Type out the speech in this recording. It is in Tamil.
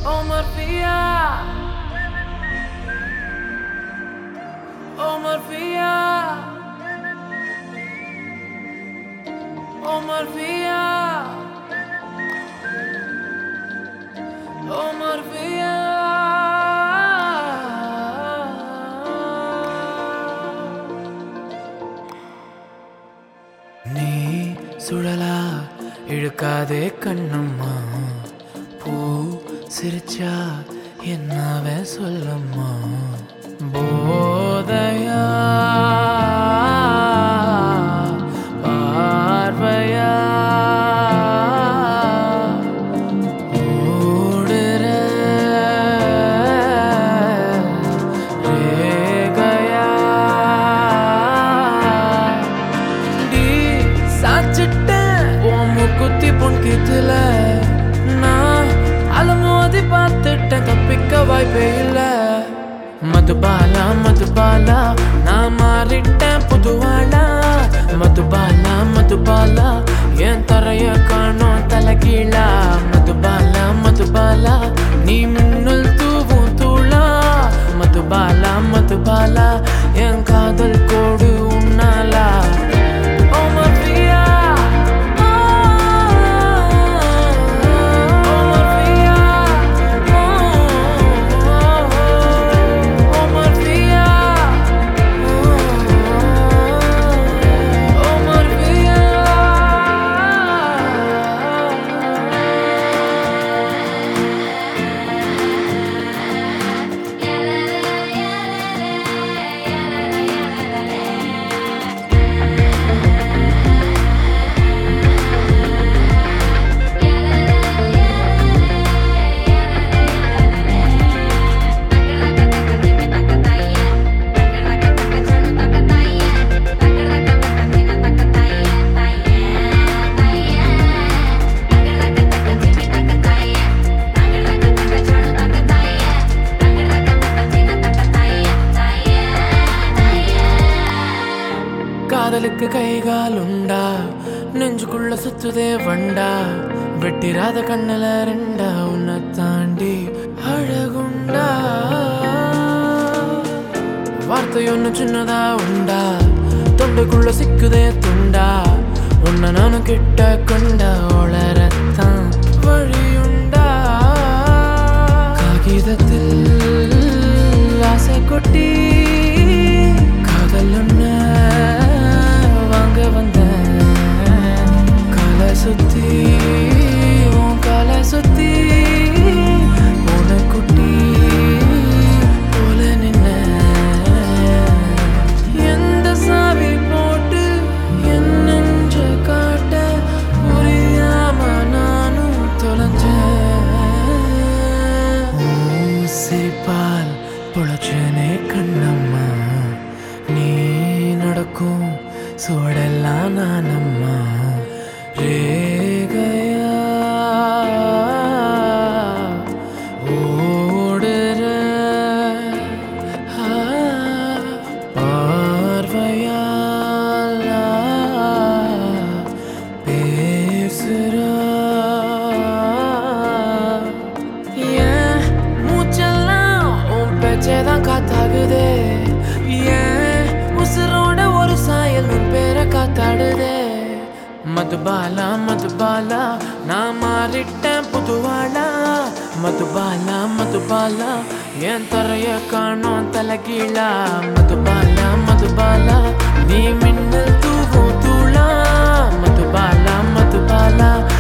Omar Fia Omar Fia Omar Fia Omar Fia நீ சுழலா இழுக்காதே கண்ணம்மா பூ சிரிச்சா என்னவே சொல்லம்மா போதையா பார்வையா ஓடுற ரேகையா டி சாச்சிட்டேன் உன் மூக்குத்தி பொன்கித்துல நான் அலமோதி பார்த்துட்டேன் தப்பிக்க வாய்ப்பே இல்ல மதுபாலா மதுபாலா நான் மாறிட்டேன் புதுவாளா மதுபாலா மதுபாலா என் தரைய காணோம் தலைகீழா மதுபாலா மதுபாலா நீ மின்னல் தூவும் தூளா மதுபாலா மதுபாலா என் காதல் கோடு உன்னாலா Omar Fia Omar Fia Omar Fia Omar Fia காதலுக்கு கைகால் உண்டா நெஞ்சுக்குள்ள சுத்துதே வண்டா வெட்டிராத கண்ணுல ரெண்டா உன்னை தாண்டி அழகுண்டா வார்த்தை ஒண்ணு சின்னதா உண்டா தொண்டுக்குள்ள சிக்குதே துண்டா உன்னை நானும் கிட்ட கொண்டா ஒளரத்தான் வழியுண்டா காகிதத்தில் ஆசை கொட்டி காதல் ஒண்ணு வாங்க வந்தேன் காலை சுத்தி உன் காலை சுத்தி உன குட்டி போல நின்ன எந்த சாவி போட்டு என் நெஞ்ச காட்ட புரியாம நானும் தொலைஞ்சேன் உன் சிரிப்பால் பொழச்சனே கண்ணம்மா நீ நடக்கும் சுவடெல்லாம் நானம்மா ரேகையா ஓடுற ஆ, பார்வையாலா பேசுறா ஏன் மூச்செல்லாம் உன் பேச்சேதான் காத்தாகுதே ஏன் உசுரோட ஒரு சாயல் உன் பேரை காத்தாடுதே மதுபாலா மதுபாலா நான் மாறிட்டேன் புதுவாளா மதுபாலா மதுபாலா என் தரைய காணோம் தலைகீழா மதுபாலா மதுபாலா நீ மின்னல் தூவும் தூளா மதுபாலா மதுபாலா